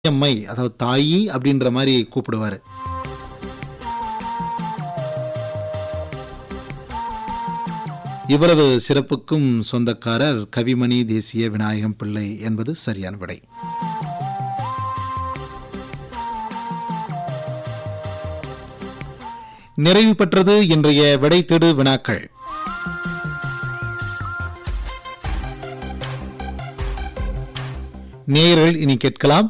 அம்மை அதாவது தாயி அப்படின்ற மாதிரி கூப்பிடுவாரு இவரது சிறப்புக்கும் சொந்தக்காரர் கவிமணி தேசிய விநாயகம் பிள்ளை என்பது சரியான விடை நிறைவு பெற்றது இன்றைய விடை தேடு வினாக்கள் நேயர்கள் இனி கேட்கலாம்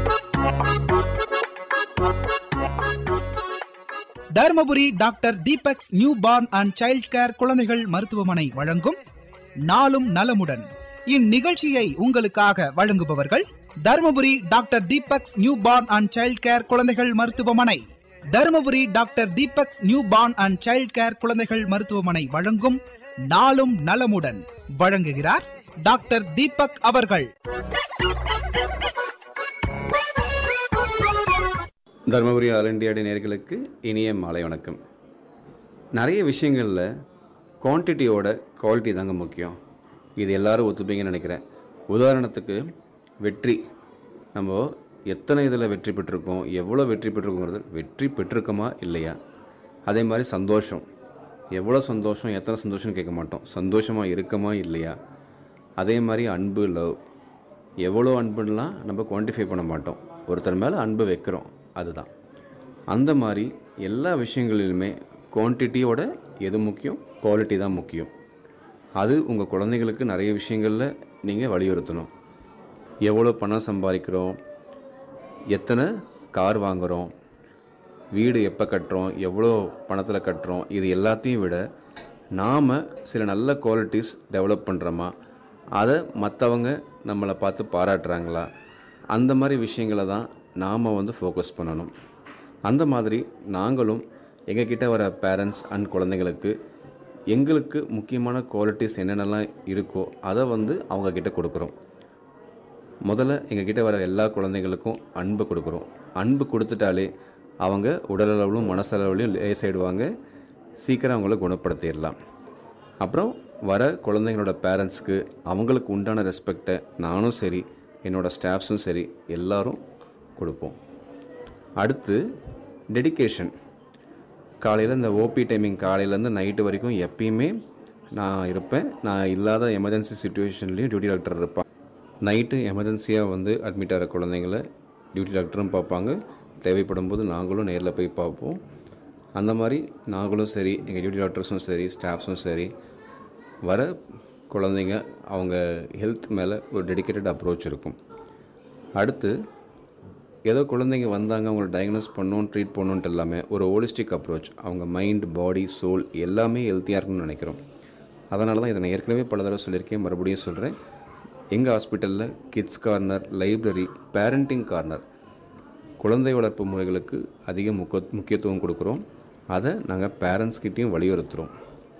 Dharmapuri doctor Deepak's new born and child care குழந்தைகள் மருத்துவமனை வழங்கும் நாளும் நலமுடன் இந்நிகழ்ச்சியை உங்களுக்காக வழங்குபவர்கள் Dharmapuri doctor Deepak's new born and child care குழந்தைகள் மருத்துவமனை Dharmapuri doctor Deepak's new born and child care குழந்தைகள் மருத்துவமனை வழங்கும் நாளும் நலமுடன் வழங்குகிறார் டாக்டர் தீபக் அவர்கள் தருமபுரி ஆல் இண்டியாடி நேர்களுக்கு இனிய மாலை வணக்கம் நிறைய விஷயங்களில் குவான்டிட்டியோட குவாலிட்டி தாங்க முக்கியம் இது எல்லாரும் ஒத்துப்பீங்கன்னு நினைக்கிறேன் உதாரணத்துக்கு வெற்றி நம்ம எத்தனை இதில் வெற்றி பெற்றிருக்கோம் எவ்வளோ வெற்றி பெற்றிருக்கோங்கிறது வெற்றி பெற்றிருக்கோமா இல்லையா அதே மாதிரி சந்தோஷம் எவ்வளோ சந்தோஷம் எத்தனை சந்தோஷம்னு கேட்க மாட்டோம் சந்தோஷமாக இருக்கமா இல்லையா அதே மாதிரி அன்பு லவ் எவ்வளோ அன்புலாம் நம்ம குவான்டிஃபை பண்ண மாட்டோம் ஒருத்தர் மேலே அன்பு வைக்கிறோம் அதுதான் அந்த மாதிரி எல்லா விஷயங்களிலுமே குவான்டிட்டியோட எது முக்கியம் குவாலிட்டி தான் முக்கியம் அது உங்கள் குழந்தைங்களுக்கு நிறைய விஷயங்களில் நீங்கள் வலியுறுத்தணும் எவ்வளோ பணம் சம்பாதிக்கிறோம் எத்தனை கார் வாங்குகிறோம் வீடு எப்போ கட்டுறோம் எவ்வளோ பணத்தில் கட்டுறோம் இது எல்லாத்தையும் விட நாம் சில நல்ல குவாலிட்டிஸ் டெவலப் பண்ணுறோமா அதை மற்றவங்க நம்மளை பார்த்து பாராட்டுறாங்களா அந்த மாதிரி விஷயங்களை தான் நாம் வந்து ஃபோக்கஸ் பண்ணணும் அந்த மாதிரி நாங்களும் எங்ககிட்ட வர பேரண்ட்ஸ் அண்ட் குழந்தைங்களுக்கு எங்களுக்கு முக்கியமான குவாலிட்டிஸ் என்னென்னலாம் இருக்கோ அதை வந்து அவங்கக்கிட்ட கொடுக்குறோம் முதல்ல எங்ககிட்ட வர எல்லா குழந்தைங்களுக்கும் அன்பு கொடுக்குறோம் அன்பு கொடுத்துட்டாலே அவங்க உடலளவிலும் மனசளவிலும் லேசாயிடுவாங்க சீக்கிரம் அவங்கள குணப்படுத்திடலாம் அப்புறம் வர குழந்தைங்களோட பேரண்ட்ஸ்க்கு அவங்களுக்கு உண்டான ரெஸ்பெக்டை நானும் சரி என்னோடய ஸ்டாஃப்ஸும் சரி எல்லாரும் கொடுப்போம் அடுத்து டெடிகேஷன் காலையில் இந்த ஓபி டைமிங் காலையிலேருந்து நைட்டு வரைக்கும் எப்பயுமே நான் இருப்பேன் நான் இல்லாத எமர்ஜென்சி சுச்சுவேஷன்லேயும் டியூட்டி டாக்டர் இருப்பான் நைட்டு எமர்ஜென்சியாக வந்து அட்மிட் ஆகிற குழந்தைங்கள டியூட்டி டாக்டரும் பார்ப்பாங்க தேவைப்படும் போது நாங்களும் நேரில் போய் பார்ப்போம் அந்த மாதிரி நாங்களும் சரி எங்கள் டியூட்டி டாக்டர்ஸும் சரி ஸ்டாஃப்ஸும் சரி வர குழந்தைங்க அவங்க ஹெல்த் மேலே ஒரு டெடிக்கேட்டட் அப்ரோச் இருக்கும் அடுத்து ஏதோ குழந்தைங்க வந்தாங்க அவங்களை டயக்னோஸ் பண்ணணும் ட்ரீட் பண்ணணுன்ட்டு எல்லாமே ஒரு ஹோலிஸ்டிக் அப்ரோச் அவங்க மைண்ட் பாடி சோல் எல்லாமே ஹெல்த்தியாக இருக்கணும்னு நினைக்கிறோம் அதனால தான் இதை நான் ஏற்கனவே பல தடவை சொல்லியிருக்கேன் மறுபடியும் சொல்கிறேன் எங்கள் ஹாஸ்பிட்டலில் kids corner library parenting corner குழந்தை வளர்ப்பு முறைகளுக்கு அதிக முக்க முக்கியத்துவம் கொடுக்குறோம் அதை நாங்கள் பேரண்ட்ஸ்கிட்டையும் வலியுறுத்துகிறோம்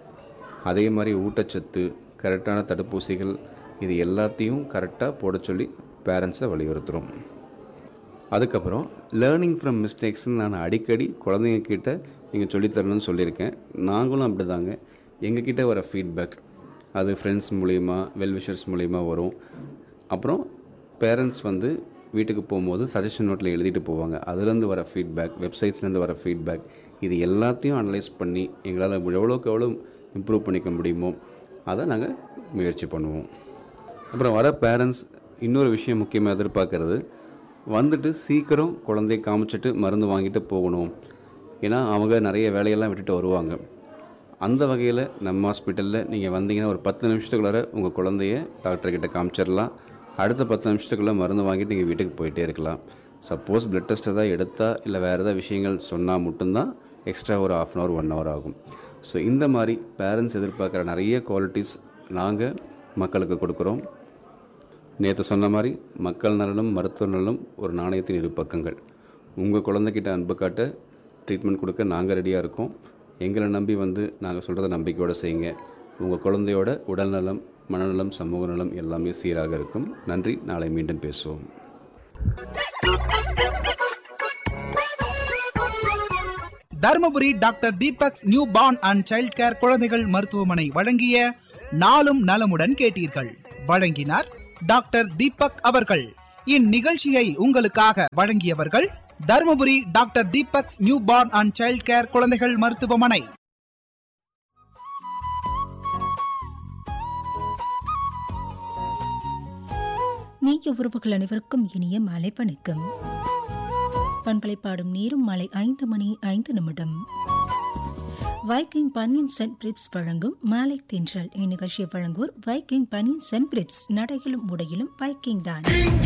அதே மாதிரி ஊட்டச்சத்து கரெக்டான தடுப்பூசிகள் இது எல்லாத்தையும் கரெக்டாக போட சொல்லி பேரண்ட்ஸை வலியுறுத்துகிறோம் அதுக்கப்புறம் லேர்னிங் ஃப்ரம் மிஸ்டேக்ஸ்னு நான் அடிக்கடி குழந்தைங்க கிட்ட நீங்கள் சொல்லித்தரணும்னு சொல்லியிருக்கேன் நாங்களும் அப்படி தாங்க எங்ககிட்ட வர ஃபீட்பேக் அது ஃப்ரெண்ட்ஸ் மூலிமா வெல்விஷர்ஸ் மூலிமா வரும் அப்புறம் பேரண்ட்ஸ் வந்து வீட்டுக்கு போகும்போது சஜஷன் நோட்டில் எழுதிட்டு போவாங்க அதுலேருந்து வர ஃபீட்பேக் வெப்சைட்ஸ்லேருந்து வர ஃபீட்பேக் இது எல்லாத்தையும் அனலைஸ் பண்ணி எங்களால் எவ்வளோக்கு எவ்வளோ இம்ப்ரூவ் பண்ணிக்க முடியுமோ அதை நாங்கள் முயற்சி பண்ணுவோம் அப்புறம் வர பேரண்ட்ஸ் இன்னொரு விஷயம் முக்கியமாக எதிர்பார்க்கறது வந்துட்டு சீக்கிரம் குழந்தைய காமிச்சிட்டு மருந்து வாங்கிட்டு போகணும் ஏன்னா அவங்க நிறைய வேலையெல்லாம் விட்டுட்டு வருவாங்க அந்த வகையில் நம்ம ஹாஸ்பிட்டலில் நீங்கள் வந்தீங்கன்னா ஒரு பத்து நிமிஷத்துக்குள்ளார உங்கள் குழந்தைய டாக்டர்கிட்ட காமிச்சிடலாம் அடுத்த பத்து நிமிஷத்துக்குள்ளே மருந்து வாங்கிட்டு நீங்கள் வீட்டுக்கு போயிட்டே இருக்கலாம் சப்போஸ் பிளட் டெஸ்ட் ஏதாவது எடுத்தால் இல்லை வேறு ஏதாவது விஷயங்கள் சொன்னால் மட்டும்தான் எக்ஸ்ட்ரா ஒரு half an hour one hour ஆகும் ஸோ இந்த மாதிரி பேரண்ட்ஸ் எதிர்பார்க்குற நிறைய குவாலிட்டிஸ் நாங்கள் மக்களுக்கு கொடுக்குறோம் நேற்று சொன்ன மாதிரி மக்கள் நலனும் மருத்துவ நலனும் ஒரு நாணயத்தின் இரு பக்கங்கள் உங்கள் குழந்தைகிட்ட அன்பு காட்ட ட்ரீட்மெண்ட் கொடுக்க நாங்கள் ரெடியாக இருக்கோம் எங்களை நம்பி வந்து நாங்கள் சொல்கிறத நம்பிக்கையோடு செய்யுங்க உங்கள் குழந்தையோட உடல்நலம் மனநலம் சமூக நலம் எல்லாமே சீராக இருக்கும் நன்றி நாளை மீண்டும் பேசுவோம் Dharmapuri doctor Deepak's new born and child care குழந்தைகள் மருத்துவமனை வழங்கிய நாளும் நலமுடன் கேட்டீர்கள் வழங்கினார் டாக்டர் தீபக் அவர்கள் இந்நிகழ்ச்சியை உங்களுக்காக வழங்கியவர்கள் Dharmapuri doctor Deepak's new born and child care குழந்தைகள் மருத்துவமனை நீய உறவுகள் அனைவருக்கும் இனிய மாலை வணக்கம் பண்பலை பாடும் நேரும் மாலை ஐந்து மணி ஐந்து நிமிடம் வைக்கிங் பனியன் சென்ட் பிரிப்ஸ் வழங்கும் மாலை தென்றல் இந்நிகழ்ச்சியை வழங்குவோர் வைக்கிங் பனியன் சென்ட் பிரிப்ஸ் நடையிலும் உடையிலும் வைக்கிங் தான்